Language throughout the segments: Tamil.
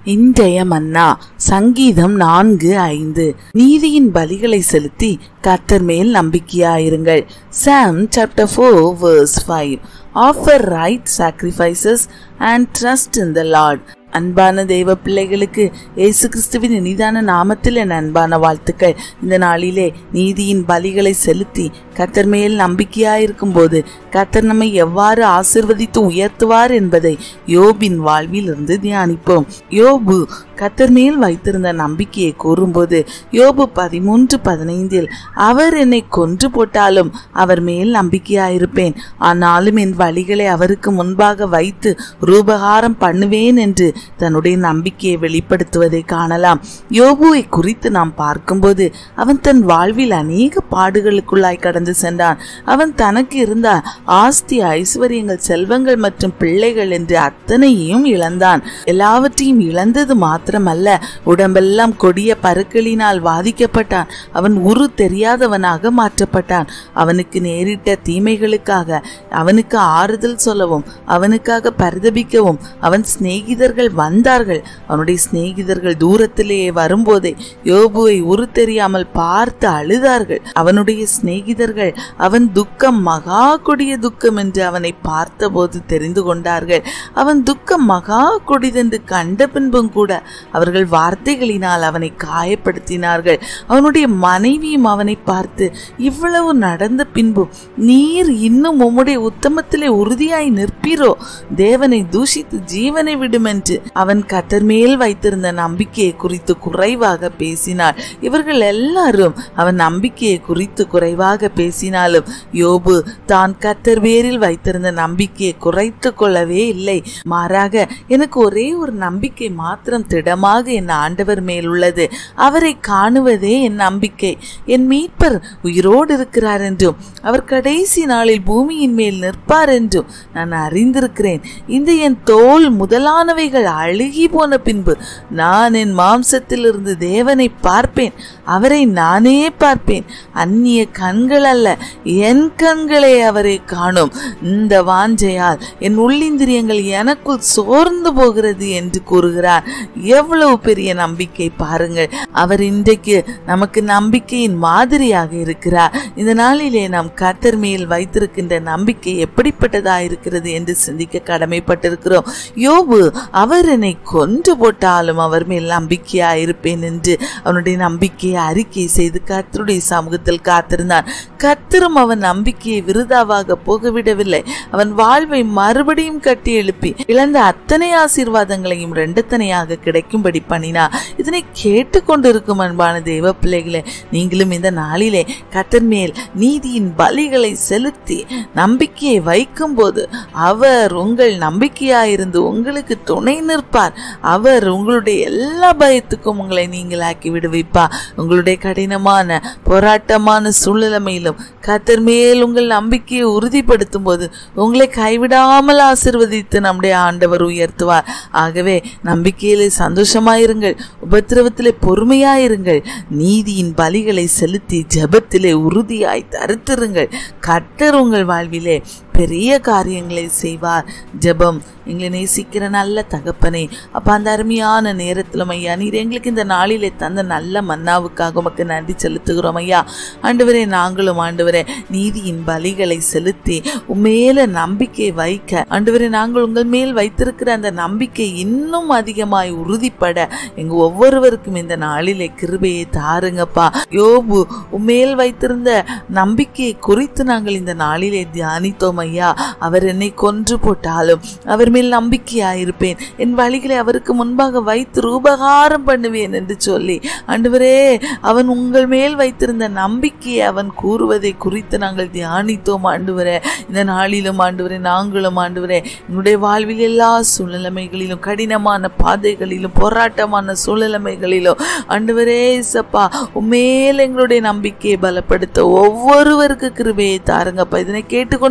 இன்றைய மன்னா சங்கீதம் நான்கு ஐந்து நீதியின் பலிகளை செலுத்தி கர்த்தர் மேல் நம்பிக்கையாயிருங்கள் psalm chapter four verse five offer right sacrifices and trust in the lord அன்பான தெய்வ பிள்ளைகளுக்கு இயேசு கிறிஸ்துவின் இனிதான நாமத்தில் என் அன்பான வாழ்த்துக்கள் இந்த நாளிலே நீதியின் பலிகளை செலுத்தி கத்தர் மேல் நம்பிக்கையாயிருக்கும் போது கத்தர் நம்மை எவ்வாறு ஆசிர்வதித்து உயர்த்துவார் என்பதை யோபின் வாழ்வில் இருந்து தியானிப்போம் யோபு கத்தர் மேல் வைத்திருந்த நம்பிக்கையை கூறும்போது யோபு பதிமூன்று பதினைந்தில் அவர் என்னை கொன்று போட்டாலும் அவர் மேல் நம்பிக்கையாயிருப்பேன் ஆனாலும் என் வழிகளை அவருக்கு முன்பாக வைத்து ரூபகாரம் பண்ணுவேன் என்று தன்னுடைய நம்பிக்கையை வெளிப்படுத்துவதை காணலாம் யோபுவை குறித்து நாம் பார்க்கும்போது அவன் தன் வாழ்வில் அநேக பாடுகளுக்குள்ளாய் கடந்து சென்றான் அவன் தனக்கு இருந்த ஆஸ்தி ஐஸ்வர்யங்கள் செல்வங்கள் மற்றும் பிள்ளைகள் என்று அத்தனையும் இழந்தான் எல்லாவற்றையும் இழந்தது மாத்திரமல்ல உடம்பெல்லாம் கொடிய பருக்களினால் வாதிக்கப்பட்டான் அவன் உரு தெரியாதவனாக மாற்றப்பட்டான் அவனுக்கு நேரிட்ட தீமைகளுக்காக அவனுக்கு ஆறுதல் சொல்லவும் அவனுக்காக பரிதபிக்கவும் அவன் சிநேகிதர்கள் வந்தார்கள் அவனுடைய சிநேகிதர்கள் தூரத்திலேயே வரும்போதே யோபுவை உரு தெரியாமல் பார்த்து அழுதார்கள் அவனுடைய சிநேகிதர்கள் அவன் துக்கம் மகா கொடிய துக்கம் என்று அவனை பார்த்தபோது தெரிந்து கொண்டார்கள் அவன் துக்கம் மகா கொடிதென்று கண்ட பின்பும் கூட அவர்கள் வார்த்தைகளினால் அவனை காயப்படுத்தினார்கள் அவனுடைய மனைவியும் அவனை பார்த்து இவ்வளவு நடந்த பின்பும் நீர் இன்னும் உம்முடைய உத்தமத்திலே உறுதியாய் நிற்பீரோ தேவனை தூஷித்து ஜீவனை விடும் என்று அவன் கத்தர் மேல் வைத்திருந்த நம்பிக்கையை குறித்து குறைவாக பேசினாள் இவர்கள் எல்லாரும் அவன் நம்பிக்கையை குறித்து குறைவாக பேசினாலும் யோபு தான் கத்தர் பேரில் வைத்திருந்த நம்பிக்கையை குறைத்து கொள்ளவே இல்லை மாறாக எனக்கு ஒரே ஒரு நம்பிக்கை மாத்திரம் திடமாக என் ஆண்டவர் மேல் உள்ளது அவரை காணுவதே என் நம்பிக்கை என் மீட்பர் உயிரோடு இருக்கிறார் என்றும் அவர் கடைசி நாளில் பூமியின் மேல் நிற்பார் என்றும் நான் அறிந்திருக்கிறேன் இந்த என் தோல் முதலானவைகள் அழுகி போன பின்பு நான் என் மாம்சத்திலிருந்து தேவனை பார்ப்பேன் அவரை நானே பார்ப்பேன் அந்நிய கண்கள் அல்ல என் கண்களே அவரை காணும் இந்த வாஞ்சையால் என் உள்ளிந்திரியங்கள் எனக்குள் சோர்ந்து போகிறது என்று கூறுகிறார் எவ்வளவு பெரிய நம்பிக்கை பாருங்கள் அவர் இன்றைக்கு நமக்கு நம்பிக்கையின் மாதிரியாக இருக்கிறார் இந்த நாளிலே நாம் கத்தர் மேல் வைத்திருக்கின்ற நம்பிக்கை எப்படிப்பட்டதா இருக்கிறது என்று சிந்திக்க கடமைப்பட்டிருக்கிறோம் யோபு அவர் என்னை கொன்று போட்டாலும் அவர் மேல் நம்பிக்கையா இருப்பேன் என்று அவனுடைய நம்பிக்கையை அறிக்கை செய்து கத்தருடைய சமூகத்தில் காத்திருந்தான் கத்தரும் அவன் நம்பிக்கையை விருதாவாக போகவிடவில்லை அவன் வாழ்வை மறுபடியும் கட்டி எழுப்பி இழந்த அத்தனை ஆசீர்வாதங்களையும் ரெண்டத்தனையாக கிடைக்கும்படி பண்ணினா இதனை கேட்டுக்கொண்டிருக்கும் அன்பான தெய்வ பிள்ளைகளே நீங்களும் இந்த நாளிலே கத்தர் மேல் நீதியின் பலிகளை செலுத்தி நம்பிக்கையை வைக்கும் போது அவர் உங்கள் நம்பிக்கையாயிருந்து உங்களுக்கு துணை நிற்பார் அவர் உங்களுடைய எல்லா பயத்துக்கும் உங்களை நீங்களாக்கி விடுவிப்பார் உங்களுடைய கடினமான போராட்டமான சூழ்நிலைமையிலும் கத்தர் மேல் உங்கள் நம்பிக்கையை உறுதிப்படுத்தும் போது உங்களை கைவிடாமல் ஆசிர்வதித்து நம்முடைய ஆண்டவர் உயர்த்துவார் ஆகவே நம்பிக்கையிலே சந்தோஷமாயிருங்கள் உபத்திரவத்திலே பொறுமையாயிருங்கள் நீதியின் பலிகளை செலுத்தி ஜெபத்திலே உறுதியாய் தருத்திருங்கள் கத்தர் உங்கள் வாழ்விலே பெரிய காரியங்களை செய்வார் ஜெபம் எங்களை நேசிக்கிற நல்ல தகப்பனே அப்ப அந்த அருமையான நேரத்திலும் ஐயா நீர் எங்களுக்கு இந்த நாளிலே தந்த நல்ல மன்னாவுக்காக உமக்கு நன்றி செலுத்துகிறோம் ஐயா ஆண்டவரே நாங்களும் ஆண்டவரே நீதியின் பலிகளை செலுத்தி உண்மையில நம்பிக்கை வைக்க ஆண்டவரே நாங்கள் உங்கள் மேல் வைத்திருக்கிற அந்த நம்பிக்கை இன்னும் அதிகமாய் உறுதிப்பட எங்க ஒவ்வொருவருக்கும் இந்த நாளிலே கிருபையை தாருங்கப்பா யோபு உண்மையில் வைத்திருந்த நம்பிக்கையை குறித்து நாங்கள் இந்த நாளிலே தியானித்தோம் ஐயா அவர் என்னை கொன்று போட்டாலும் அவர் மேல் நம்பிக்கையாயிருப்பேன் என் வழிகளை அவருக்கு முன்பாக வைத்து ரூபகாரம் பண்ணுவேன் என்று சொல்லி ஆண்டவரே அவன் உங்கள் மேல் வைத்திருந்த நம்பிக்கையை அவன் கூறுவதை குறித்து நாங்கள் தியானித்தோம் ஆண்டவரே இந்த நாளிலும் ஆண்டவரே நாங்களும் ஆண்டவரே என்னுடைய வாழ்வில் எல்லா சூழ்நிலைமைகளிலும் கடினமான பாதைகளிலும் போராட்டமான சூழ்நிலைமைகளிலும் ஆண்டவரே சப்பா உண்மையில் எங்களுடைய நம்பிக்கையை பலப்படுத்த ஒவ்வொருவருக்கு கிருபையை தாருங்கப்பா இதனை கேட்டுக்கொண்டிருக்கிற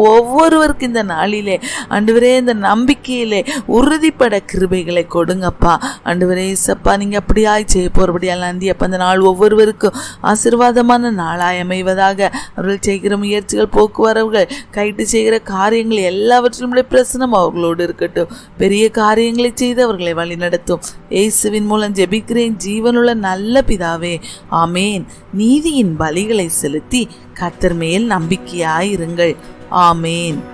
ஒவ்வொருவருக்கும் இந்த நாளிலே ஆண்டவரே இந்த நம்பிக்கையிலே உறுதிப்பட கிருபைகளை கொடுங்கப்பா ஆண்டவரே இசப்பா நீங்க அப்படியாய் செய்ய போறபடியால் நந்தி அப்ப அந்த நாள் ஒவ்வொருவருக்கும் ஆசீர்வாதமான நாளாய் அமைவதாக அவர்கள் செய்கிற முயற்சிகள் போக்குவரவுகள் கைட்டு செய்கிற காரியங்கள் எல்லாவற்றிலும் உம்முடைய பிரசனம் அவர்களோடு இருக்கட்டும் பெரிய காரியங்களை செய்து அவர்களை வழிநடத்தும் இயேசுவின் மூலம் ஜெபிக்கிறேன் ஜீவனுள்ள நல்ல பிதாவே ஆமேன் நீதியின் பலிகளை செலுத்தி கர்த்தர் மேல் நம்பிக்கையாயிருங்கள் ஆமேன்